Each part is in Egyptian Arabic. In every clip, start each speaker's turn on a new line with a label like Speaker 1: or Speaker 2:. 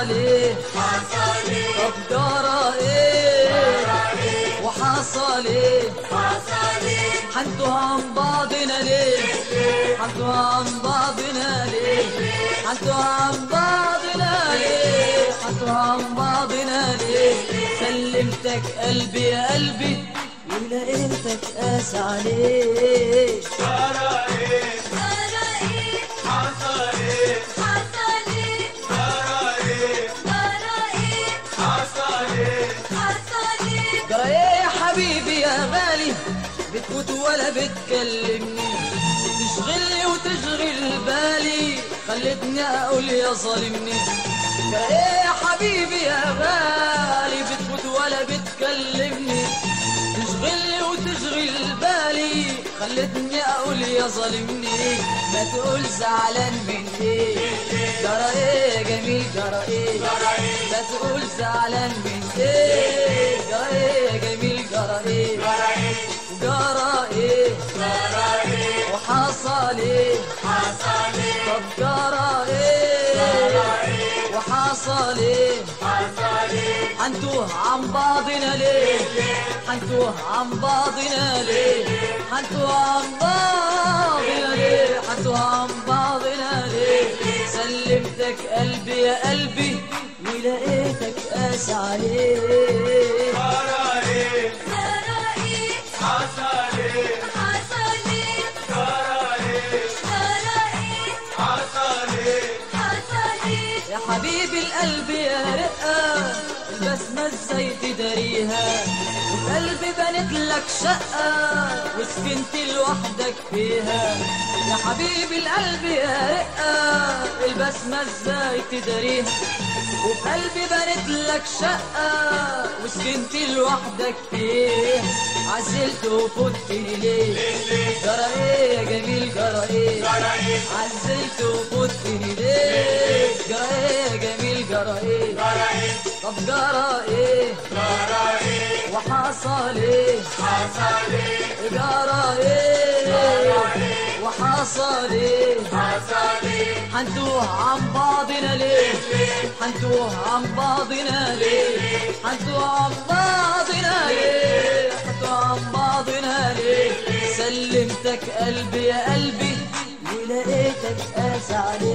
Speaker 1: وحصل ايه
Speaker 2: حصل ايه
Speaker 1: طب جرى ايه وحصل ايه
Speaker 2: حصل ايه
Speaker 1: حنتوا عن بعضنا ليه حنتوا عن بعضنا ليه حنتوا عن بعضنا ليه حنتوا عن بعضنا ليه سلمتك قلبي يا قلبي ولقيتك قاس عليه
Speaker 2: جرى ايه
Speaker 3: جرى ايه
Speaker 2: حصل ايه
Speaker 3: حصل ايه
Speaker 2: جرى ايه
Speaker 3: جرى ايه
Speaker 2: حصل ايه
Speaker 3: حصل ايه
Speaker 1: جرى ايه يا حبيبي يا غالي بتفوت ولا بتكلمني تشغلني وتشغل بالي خلتني اقول يا ظالمني جرى ايه يا حبيبي يا غالي بتفوت ولا بتكلمني تشغلني وتشغل بالي خلتني اقول يا ظالمني ما تقول زعلان من ايه جرى ايه يا جميل جرى ايه ما تقول زعلان من ايه جرى ايه يا جميل جرى ايه جرى ايه وحصل ايه
Speaker 2: حصل ايه
Speaker 1: طب جرى ايه وحصل ايه
Speaker 2: حصل ايه
Speaker 1: حنتوه عن بعضنا ليه حنتوه عن بعضنا ليه حنتوه عن بعضنا ليه حنتوه عن بعضنا ليه سلمتك قلبي يا قلبي ولقيتك قاس عليه
Speaker 2: جرى ايه
Speaker 3: جرى ايه
Speaker 2: حصل ايه
Speaker 3: حصل ايه
Speaker 2: جرى ايه
Speaker 3: جرى ايه
Speaker 2: حصل ايه
Speaker 3: حصل ايه
Speaker 1: يا حبيبي القلب يا رقة البسمة ازاي تداريها وقلبي بنت لك شقة وسكنت لوحدك فيها يا حبيبي القلب يا رقة البسمة ازاي تداريها وقلبي بنت لك شقة وسكنت لوحدك فيها عزلت وفوت ليه جرى ايه يا جميل جرى ايه
Speaker 2: جرى ايه
Speaker 1: عزلت وفوتني ليه جرى ايه يا جميل جرى ايه
Speaker 2: جرى ايه
Speaker 1: طب جرى ايه
Speaker 2: جرى ايه
Speaker 1: وحصل ايه
Speaker 2: حصل ايه
Speaker 1: جرى ايه وحصل ايه
Speaker 2: حصل ايه
Speaker 1: حنتوه عن بعضنا ليه حنتوه عن بعضنا ليه حنتوه عن بعضنا ليه حنتوه عن بعضنا ليه سلمتك قلبي يا قلبي ولقيتك قاس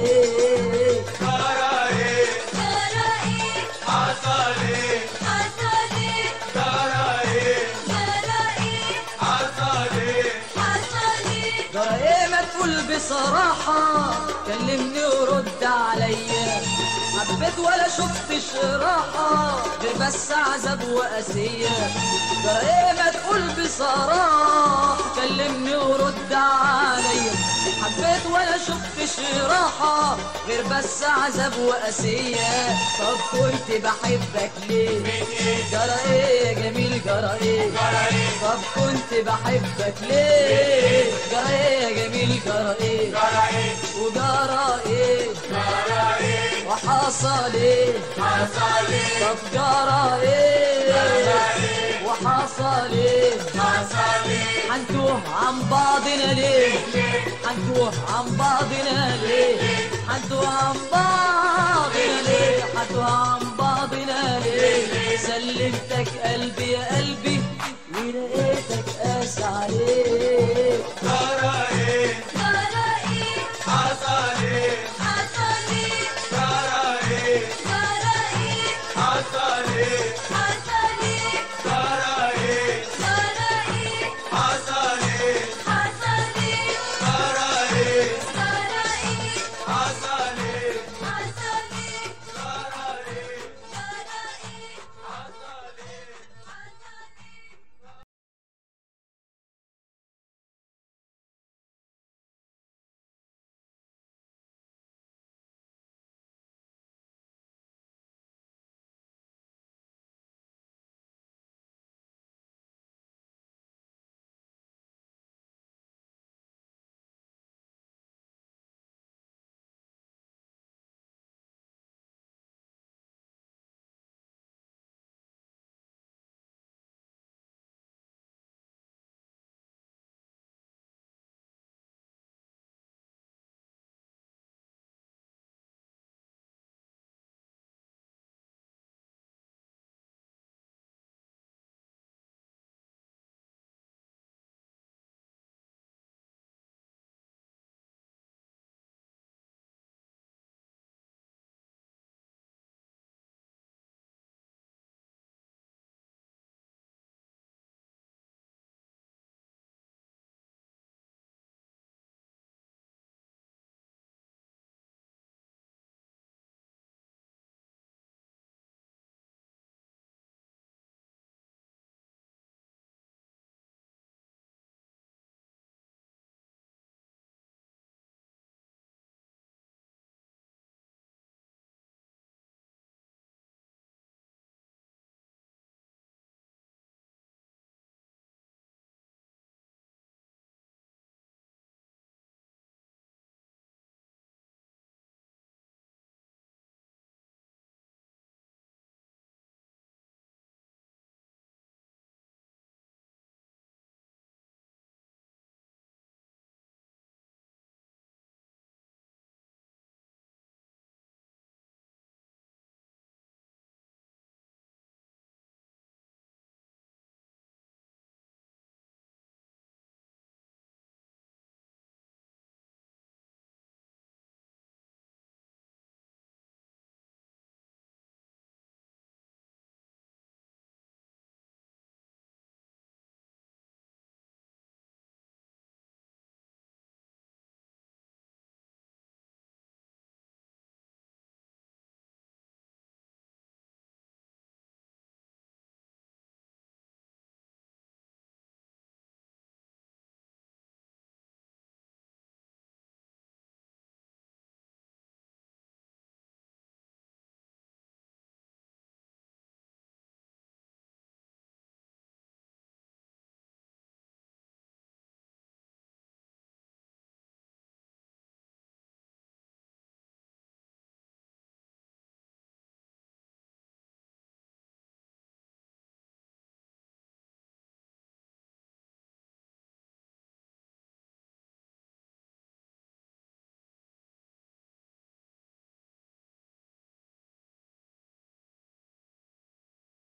Speaker 1: عليه
Speaker 2: جرى ايه
Speaker 3: جرى ايه
Speaker 2: حصل ايه
Speaker 3: حصل ايه
Speaker 2: جرى ايه
Speaker 3: جرى ايه
Speaker 2: حصل ايه
Speaker 3: حصل ايه
Speaker 1: جرى ايه ما تقول بصراحة كلمني ورد عليا حبيت ولا شفتش راحة غير بس عذاب وقاسية جرى ايه ما تقول بصراحة كلمني ورد عليا حبيت ولا شفتش راحة غير بس عذاب وقاسية طب كنت بحبك ليه جرى ايه يا جميل جرى ايه طب كنت بحبك ليه جرى ايه يا جميل جرى ايه
Speaker 2: جرى ايه
Speaker 1: وجرى ايه
Speaker 2: جرى ايه
Speaker 1: وحصل ايه
Speaker 2: حصل ايه
Speaker 1: طب جرى ايه وحصل ايه
Speaker 2: حصل ايه
Speaker 1: حنتوه عن بعضنا ليه حنتوه عن بعضنا ليه حنتوه عن بعضنا ليه حنتوه عن بعضنا ليه سلمتك قلبي يا قلبي ولقيتك قاس عليه